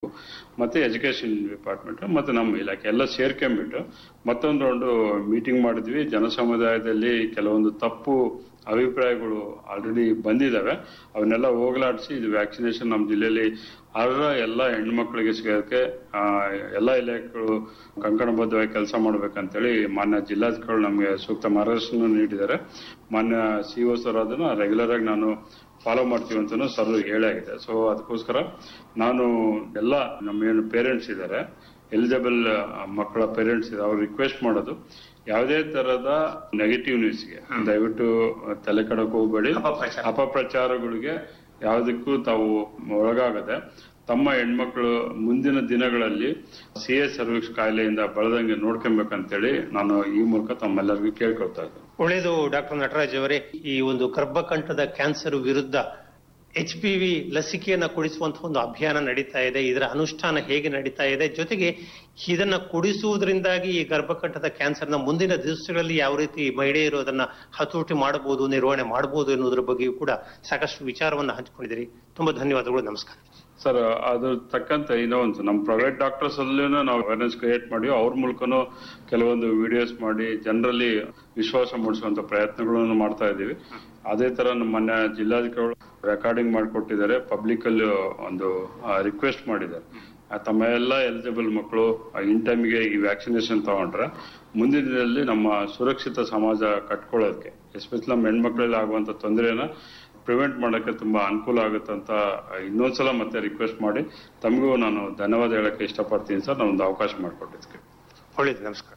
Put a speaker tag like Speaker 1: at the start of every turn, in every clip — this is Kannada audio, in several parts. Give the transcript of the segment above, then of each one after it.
Speaker 1: ಮತ್ತೆ ಎಜುಕೇಶನ್ ಡಿಪಾರ್ಟ್ಮೆಂಟ್ ಮತ್ತೆ ನಮ್ಮ ಇಲಾಖೆ ಎಲ್ಲ ಸೇರ್ಕೊಂಡ್ಬಿಟ್ಟು ಮತ್ತೊಂದು ರೌಂಡು ಮೀಟಿಂಗ್ ಮಾಡಿದ್ವಿ ಜನ ಸಮುದಾಯದಲ್ಲಿ ಕೆಲವೊಂದು ತಪ್ಪು ಅಭಿಪ್ರಾಯಗಳು ಆಲ್ರೆಡಿ ಬಂದಿದ್ದಾವೆ ಅವನ್ನೆಲ್ಲ ಹೋಗಲಾಡಿಸಿ ಇದು ವ್ಯಾಕ್ಸಿನೇಷನ್ ನಮ್ಮ ಜಿಲ್ಲೆಯಲ್ಲಿ ಅರ್ಹ ಎಲ್ಲ ಹೆಣ್ಮಕ್ಳಿಗೆ ಸಿಗೋಕ್ಕೆ ಆ, ಎಲ್ಲ ಇಲಾಖೆಗಳು ಕಂಕಣಬದ್ಧವಾಗಿ ಕೆಲಸ ಮಾಡ್ಬೇಕಂತೇಳಿ ಮಾನ್ಯ ಜಿಲ್ಲಾಧಿಕಾರಿಗಳು ನಮಗೆ ಸೂಕ್ತ ಮಾರ್ಗದರ್ಶನ ನೀಡಿದ್ದಾರೆ ಮಾನ್ಯ ಸಿ ಒ ಸರ್ ಅದನ್ನ ರೆಗ್ಯುಲರ್ ಆಗಿ ನಾನು ಫಾಲೋ ಮಾಡ್ತೀವಿ ಅಂತಲೂ ಸರ್ ಹೇಳಾಗಿದೆ ಸೊ ಅದಕ್ಕೋಸ್ಕರ ನಾನು ಎಲ್ಲ ನಮ್ಮ ಏನು ಪೇರೆಂಟ್ಸ್ ಇದ್ದಾರೆ ಎಲಿಜಿಬಲ್ ಮಕ್ಕಳ ಪೇರೆಂಟ್ಸ್ ಇದೆ ಅವ್ರು ರಿಕ್ವೆಸ್ಟ್ ಮಾಡೋದು ಯಾವುದೇ ತರದ ನೆಗೆಟಿವ್ ನ್ಯೂಸ್ಗೆ ದಯವಿಟ್ಟು ತಲೆ ಕಡಕ್ ಹೋಗಬೇಡಿ
Speaker 2: ಅಪಪ್ರಚಾರ.
Speaker 1: ಅಪಪ್ರಚಾರಗಳಿಗೆ ಯಾವುದಕ್ಕೂ ತಾವು ಒಳಗಾಗದೆ ತಮ್ಮ ಹೆಣ್ಮಕ್ಳು ಮುಂದಿನ ದಿನಗಳಲ್ಲಿ ಸಿ ಎ ಸರ್ವಿಕ್ಸ್ ಕಾಯಿಲೆಯಿಂದ ಬಳದಂಗೆ ನೋಡ್ಕೊಬೇಕಂತೇಳಿ ನಾನು ಈ ಮೂಲಕ ತಮ್ಮೆಲ್ಲರಿಗೂ ಕೇಳ್ಕೊಳ್ತಾ ಇದ್ದೇನೆ
Speaker 2: ಒಳ್ಳೆಯದು ಡಾಕ್ಟರ್ ನಟರಾಜ್ ಅವರೇ ಈ ಒಂದು ಗರ್ಭಕಂಠದ ಕ್ಯಾನ್ಸರ್ ವಿರುದ್ಧ ಎಚ್ ಪಿ ವಿ ಲಸಿಕೆಯನ್ನ ಕೊಡಿಸುವಂತಹ ಒಂದು ಅಭಿಯಾನ ನಡೀತಾ ಇದೆ ಇದರ ಅನುಷ್ಠಾನ ಹೇಗೆ ನಡೀತಾ ಇದೆ ಜೊತೆಗೆ ಇದನ್ನ ಕೊಡಿಸುವುದರಿಂದಾಗಿ ಈ ಗರ್ಭಕಂಠದ ಕ್ಯಾನ್ಸರ್ನ ಮುಂದಿನ ದಿವಸಗಳಲ್ಲಿ ಯಾವ ರೀತಿ ಮಹಿಳೆಯರು ಅದನ್ನ ಹತೋಟಿ ಮಾಡಬಹುದು ನಿರ್ವಹಣೆ ಮಾಡಬಹುದು ಎನ್ನುವುದರ ಬಗ್ಗೆಯೂ ಕೂಡ ಸಾಕಷ್ಟು ವಿಚಾರವನ್ನ ಹಂಚಿಕೊಂಡಿದ್ದೀರಿ ತುಂಬಾ ಧನ್ಯವಾದಗಳು ನಮಸ್ಕಾರ
Speaker 1: ಸರ್ ಅದ್ರ ತಕ್ಕಂತೆ ಇನ್ನೂ ಒಂದು ನಮ್ಮ ಪ್ರೈವೇಟ್ ಡಾಕ್ಟರ್ಸ್ ಅಲ್ಲೂ ನಾವು ಅವೇರ್ನೆಸ್ ಕ್ರಿಯೇಟ್ ಮಾಡಿ ಅವ್ರ ಮೂಲಕನೂ ಕೆಲವೊಂದು ವಿಡಿಯೋಸ್ ಮಾಡಿ ಜನರಲ್ಲಿ ವಿಶ್ವಾಸ ಮೂಡಿಸುವಂತ ಪ್ರಯತ್ನಗಳನ್ನು ಮಾಡ್ತಾ ಇದ್ದೀವಿ ಅದೇ ತರ ನಮ್ಮ ಮೊನ್ನೆ ಜಿಲ್ಲಾಧಿಕಾರಿಗಳು ರೆಕಾರ್ಡಿಂಗ್ ಮಾಡಿಕೊಟ್ಟಿದ್ದಾರೆ ಪಬ್ಲಿಕ್ ಅಲ್ಲಿ ಒಂದು ರಿಕ್ವೆಸ್ಟ್ ಮಾಡಿದ್ದಾರೆ ಆ, ತಮ್ಮ ಎಲ್ಲ ಎಲಿಜಿಬಲ್ ಮಕ್ಕಳು ಇನ್ ಟೈಮ್ಗೆ ಈ ವ್ಯಾಕ್ಸಿನೇಷನ್ ತಗೊಂಡ್ರೆ ಮುಂದಿನ ದಿನದಲ್ಲಿ ನಮ್ಮ ಸುರಕ್ಷಿತ ಸಮಾಜ ಕಟ್ಕೊಳ್ಳೋದಕ್ಕೆ ಎಸ್ಪೆಷಲಿ ನಮ್ಮ ಹೆಣ್ಮಕ್ಳಲ್ಲಿ ಆಗುವಂತ ತೊಂದರೆನ ಪ್ರಿವೆಂಟ್ ಮಾಡೋಕ್ಕೆ ತುಂಬಾ ಅನುಕೂಲ ಆಗುತ್ತೆ ಅಂತ ಇನ್ನೊಂದ್ಸಲ ಮತ್ತೆ ರಿಕ್ವೆಸ್ಟ್ ಮಾಡಿ ತಮಗೂ ನಾನು ಧನ್ಯವಾದ ಹೇಳಕ್ಕೆ ಇಷ್ಟಪಡ್ತೀನಿ ಸರ್ ನಾನೊಂದು ಅವಕಾಶ ಮಾಡಿಕೊಟ್ಟಿದ್ದಕ್ಕೆ
Speaker 2: ಒಳ್ಳೆಯದು ನಮಸ್ಕಾರ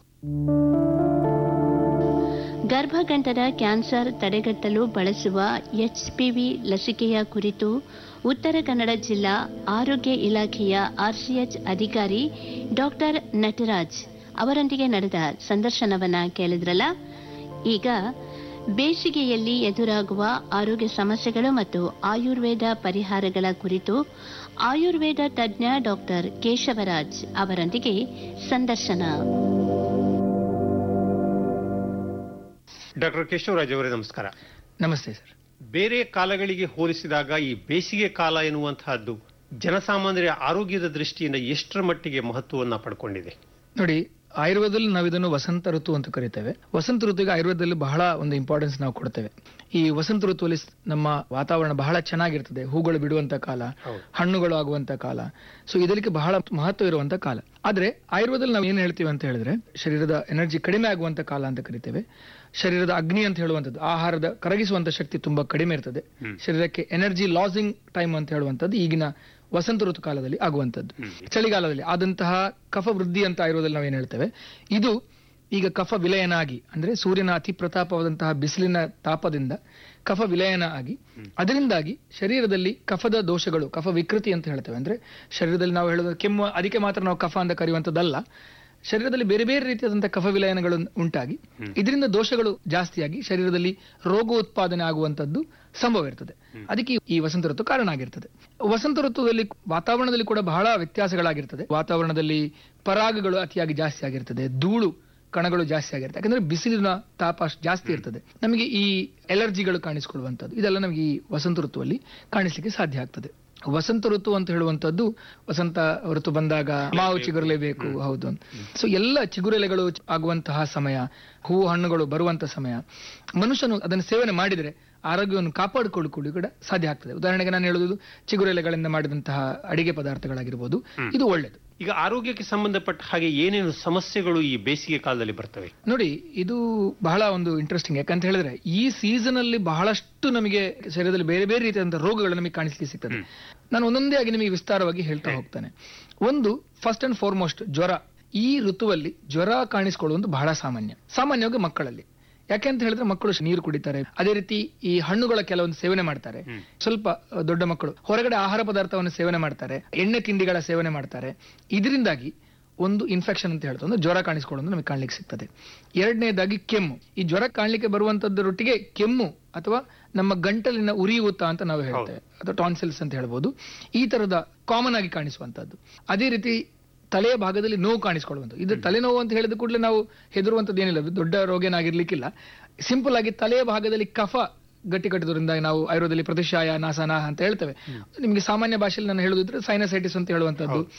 Speaker 3: ಗರ್ಭಗಂಠದ ಕ್ಯಾನ್ಸರ್ ತಡೆಗಟ್ಟಲು ಬಳಸುವ ಎಚ್ಪಿವಿ ಲಸಿಕೆಯ ಕುರಿತು ಉತ್ತರ ಕನ್ನಡ ಜಿಲ್ಲಾ ಆರೋಗ್ಯ ಇಲಾಖೆಯ ಆರ್ಸಿಎಚ್ ಅಧಿಕಾರಿ ಡಾಕ್ಟರ್ ನಟರಾಜ್ ಅವರೊಂದಿಗೆ ನಡೆದ ಸಂದರ್ಶನವನ್ನ ಕೇಳಿದ್ರಲ್ಲ ಈಗ ಬೇಸಿಗೆಯಲ್ಲಿ ಎದುರಾಗುವ ಆರೋಗ್ಯ ಸಮಸ್ಯೆಗಳು ಮತ್ತು ಆಯುರ್ವೇದ ಪರಿಹಾರಗಳ ಕುರಿತು ಆಯುರ್ವೇದ ತಜ್ಞ ಡಾಕ್ಟರ್ ಕೇಶವರಾಜ್ ಅವರೊಂದಿಗೆ ಸಂದರ್ಶನ
Speaker 2: ಡಾಕ್ಟರ್ ಕೇಶವರಾಜ್ ಅವರೇ ನಮಸ್ಕಾರ
Speaker 4: ನಮಸ್ತೆ ಸರ್
Speaker 2: ಬೇರೆ ಕಾಲಗಳಿಗೆ ಹೋಲಿಸಿದಾಗ ಈ ಬೇಸಿಗೆ ಕಾಲ ಎನ್ನುವಂತಹದ್ದು ಜನಸಾಮಾನ್ಯರ ಆರೋಗ್ಯದ ದೃಷ್ಟಿಯಿಂದ ಎಷ್ಟರ ಮಟ್ಟಿಗೆ ಮಹತ್ವವನ್ನ ಪಡ್ಕೊಂಡಿದೆ
Speaker 4: ನೋಡಿ ಆಯುರ್ವೇದದಲ್ಲಿ ನಾವು ಇದನ್ನು ವಸಂತ ಋತು ಅಂತ ಕರಿತೇವೆ ವಸಂತ ಋತುವಿಗೆ ಆಯುರ್ವೇದದಲ್ಲಿ ಬಹಳ ಒಂದು ಇಂಪಾರ್ಟೆನ್ಸ್ ನಾವು ಕೊಡ್ತೇವೆ ಈ ವಸಂತ ಋತುವಲ್ಲಿ ಸ್- ನಮ್ಮ ವಾತಾವರಣ ಬಹಳ ಚೆನ್ನಾಗಿರ್ತದೆ ಹೂಗಳು ಬಿಡುವಂತ ಕಾಲ
Speaker 2: ಹೌದು.
Speaker 4: ಹಣ್ಣುಗಳು ಆಗುವಂತ ಕಾಲ ಸೊ ಇದಕ್ಕೆ ಬಹಳ ಮಹತ್ವ ಇರುವಂತ ಕಾಲ ಆದ್ರೆ ಆಯುರ್ವೇದದಲ್ಲಿ ನಾವು ಏನ್ ಹೇಳ್ತೀವಿ ಅಂತ ಹೇಳಿದ್ರೆ ಶರೀರದ ಎನರ್ಜಿ ಕಡಿಮೆ ಆಗುವಂತ ಕಾಲ ಅಂತ ಕರಿತೇವೆ ಶರೀರದ ಅಗ್ನಿ ಅಂತ ಹೇಳುವಂಥದ್ದು ಆಹಾರದ ಕರಗಿಸುವಂತ ಶಕ್ತಿ ತುಂಬಾ ಕಡಿಮೆ ಇರ್ತದೆ ಶರೀರಕ್ಕೆ ಎನರ್ಜಿ ಲಾಸಿಂಗ್ ಟೈಮ್ ಅಂತ ಹೇಳುವಂಥದ್ದು ಈಗಿನ ವಸಂತ ಋತು ಕಾಲದಲ್ಲಿ ಆಗುವಂಥದ್ದು ಚಳಿಗಾಲದಲ್ಲಿ ಆದಂತಹ ಕಫ ವೃದ್ಧಿ ಅಂತ ಆಯುರ್ವೇದದಲ್ಲಿ ನಾವು ಏನ್ ಹೇಳ್ತೇವೆ ಇದು ಈಗ ಕಫ ವಿಲಯನ ಆಗಿ ಅಂದ್ರೆ ಸೂರ್ಯನ ಅತಿ ಪ್ರತಾಪವಾದಂತಹ ಬಿಸಿಲಿನ ತಾಪದಿಂದ ಕಫ ವಿಲಯನ ಆಗಿ ಅದರಿಂದಾಗಿ ಶರೀರದಲ್ಲಿ ಕಫದ ದೋಷಗಳು ಕಫ ವಿಕೃತಿ ಅಂತ ಹೇಳ್ತೇವೆ ಅಂದ್ರೆ ಶರೀರದಲ್ಲಿ ನಾವು ಹೇಳೋದು ಕೆಮ್ಮು ಅದಕ್ಕೆ ಮಾತ್ರ ನಾವು ಕಫ ಅಂತ ಕರೆಯುವಂಥದ್ದಲ್ಲ ಶರೀರದಲ್ಲಿ ಬೇರೆ ಬೇರೆ ರೀತಿಯಾದಂತಹ ಕಫ ವಿಲಯನಗಳು ಉಂಟಾಗಿ ಇದರಿಂದ ದೋಷಗಳು ಜಾಸ್ತಿಯಾಗಿ ಶರೀರದಲ್ಲಿ ರೋಗ ಉತ್ಪಾದನೆ ಆಗುವಂತದ್ದು ಸಂಭವ ಇರ್ತದೆ ಅದಕ್ಕೆ ಈ ವಸಂತ ಋತು ಕಾರಣ ಆಗಿರ್ತದೆ ವಸಂತ ಋತುದಲ್ಲಿ ವಾತಾವರಣದಲ್ಲಿ ಕೂಡ ಬಹಳ ವ್ಯತ್ಯಾಸಗಳಾಗಿರ್ತದೆ ವಾತಾವರಣದಲ್ಲಿ ಪರಾಗಗಳು ಅತಿಯಾಗಿ ಜಾಸ್ತಿ ಆಗಿರ್ತದೆ ಧೂಳು ಕಣಗಳು ಜಾಸ್ತಿ ಆಗಿರುತ್ತೆ ಯಾಕಂದ್ರೆ ಬಿಸಿಲಿನ ತಾಪ ಅಷ್ಟ್ ಜಾಸ್ತಿ ಇರ್ತದೆ ನಮಗೆ ಈ ಎಲರ್ಜಿಗಳು ಕಾಣಿಸಿಕೊಳ್ಳುವಂಥದ್ದು ಇದೆಲ್ಲ ನಮಗೆ ಈ ವಸಂತ ಋತುವಲ್ಲಿ ಕಾಣಿಸ್ಲಿಕ್ಕೆ ಸಾಧ್ಯ ಆಗ್ತದೆ ವಸಂತ ಋತು ಅಂತ ಹೇಳುವಂತದ್ದು ವಸಂತ ಋತು ಬಂದಾಗ ಮಾವು ಚಿಗುರಲೇಬೇಕು ಹೌದು ಸೊ ಎಲ್ಲ ಚಿಗುರೆಲೆಗಳು ಆಗುವಂತಹ ಸಮಯ ಹೂವು ಹಣ್ಣುಗಳು ಬರುವಂತ ಸಮಯ ಮನುಷ್ಯನು ಅದನ್ನು ಸೇವನೆ ಮಾಡಿದರೆ ಆರೋಗ್ಯವನ್ನು ಕಾಪಾಡಿಕೊಳ್ಳಿಕೊಳ್ಳಿ ಕೂಡ ಸಾಧ್ಯ ಆಗ್ತದೆ ಉದಾಹರಣೆಗೆ ನಾನು ಹೇಳುವುದು ಚಿಗುರೆಲೆಗಳಿಂದ ಮಾಡಿದಂತಹ ಅಡಿಗೆ ಪದಾರ್ಥಗಳಾಗಿರ್ಬೋದು ಇದು ಒಳ್ಳೆಯದು
Speaker 2: ಈಗ ಆರೋಗ್ಯಕ್ಕೆ ಸಂಬಂಧಪಟ್ಟ ಹಾಗೆ ಏನೇನು ಸಮಸ್ಯೆಗಳು ಈ ಬೇಸಿಗೆ ಕಾಲದಲ್ಲಿ ಬರ್ತವೆ
Speaker 4: ನೋಡಿ ಇದು ಬಹಳ ಒಂದು ಇಂಟ್ರೆಸ್ಟಿಂಗ್ ಯಾಕಂತ ಹೇಳಿದ್ರೆ ಈ ಸೀಸನ್ ಅಲ್ಲಿ ಬಹಳಷ್ಟು ನಮಗೆ ಶರೀರದಲ್ಲಿ ಬೇರೆ ಬೇರೆ ರೀತಿಯಾದಂತಹ ರೋಗಗಳು ನಮಗೆ ಕಾಣಿಸ್ಲಿಕ್ಕೆ ಸಿಗ್ತದೆ ನಾನು ಒಂದೊಂದೇ ಆಗಿ ನಿಮಗೆ ವಿಸ್ತಾರವಾಗಿ ಹೇಳ್ತಾ ಹೋಗ್ತೇನೆ ಒಂದು ಫಸ್ಟ್ ಅಂಡ್ ಫಾರ್ಮೋಸ್ಟ್ ಜ್ವರ ಈ ಋತುವಲ್ಲಿ ಜ್ವರ ಕಾಣಿಸ್ಕೊಳ್ಳುವುದು ಬಹಳ ಸಾಮಾನ್ಯ ಸಾಮಾನ್ಯವಾಗಿ ಮಕ್ಕಳಲ್ಲಿ ಯಾಕೆ ಅಂತ ಹೇಳಿದ್ರೆ ಮಕ್ಕಳು ನೀರು ಕುಡಿತಾರೆ ಅದೇ ರೀತಿ ಈ ಹಣ್ಣುಗಳ ಕೆಲವೊಂದು ಸೇವನೆ ಮಾಡ್ತಾರೆ ಸ್ವಲ್ಪ ಅಹ್, ದೊಡ್ಡ ಮಕ್ಕಳು ಹೊರಗಡೆ ಆಹಾರ ಪದಾರ್ಥವನ್ನು ಸೇವನೆ ಮಾಡ್ತಾರೆ ಎಣ್ಣೆ ತಿಂಡಿಗಳ ಸೇವನೆ ಮಾಡ್ತಾರೆ ಇದರಿಂದಾಗಿ ಒಂದು ಇನ್ಫೆಕ್ಷನ್ ಅಂತ ಹೇಳ್ತಾ ಒಂದು ಜ್ವರ ಕಾಣಿಸ್ಕೊಳ್ಳೋದು ನಮಗೆ ಕಾಣ್ಲಿಕ್ಕೆ ಸಿಗ್ತದೆ ಎರಡನೇದಾಗಿ ಕೆಮ್ಮು ಈ ಜ್ವರ ಕಾಣ್ಲಿಕ್ಕೆ ಬರುವಂತದ್ದರೊಟ್ಟಿಗೆ ಕೆಮ್ಮು ಅಥವಾ ನಮ್ಮ ಗಂಟಲಿನ ಉರಿಯೂತ ಅಂತ ನಾವು ಹೇಳ್ತೇವೆ ಅಥವಾ ಟಾನ್ಸಿಲ್ಸ್ ಅಂತ ಹೇಳ್ಬೋದು ಈ ತರದ ಕಾಮನ್ ಆಗಿ ಕಾಣಿಸುವಂತದ್ದು ಅದೇ ರೀತಿ ತಲೆಯ ಭಾಗದಲ್ಲಿ ನೋವು ಕಾಣಿಸ್ಕೊಳ್ಳುವಂಥದ್ದು ಇದು ತಲೆನೋವು ಅಂತ ಹೇಳಿದ ಕೂಡಲೇ ನಾವು ಹೆದರುವಂಥದ್ದು ಏನಿಲ್ಲ ಇದು ದೊಡ್ಡ ರೋಗ ಏನಾಗಿರ್ಲಿಕ್ಕಿಲ್ಲ ಸಿಂಪಲ್ ಆಗಿ ತಲೆಯ ಭಾಗದಲ್ಲಿ ಕಫ ಗಟ್ಟಿ ಕಟ್ಟೋದ್ರಿಂದ ನಾವು ಆಯುರ್ವೇದದಲ್ಲಿ ಪ್ರತಿಶಾಯ ನಾಸನ ಅಂತ ಹೇಳ್ತೇವೆ ನಿಮಗೆ ಸಾಮಾನ್ಯ ಭಾಷೆಯಲ್ಲಿ ನಾನು ಹೇಳುದಿದ್ರೆ ಸೈನಸೈಟಿಸ್ ಅಂತ ಹೇಳುವಂತದ್ದು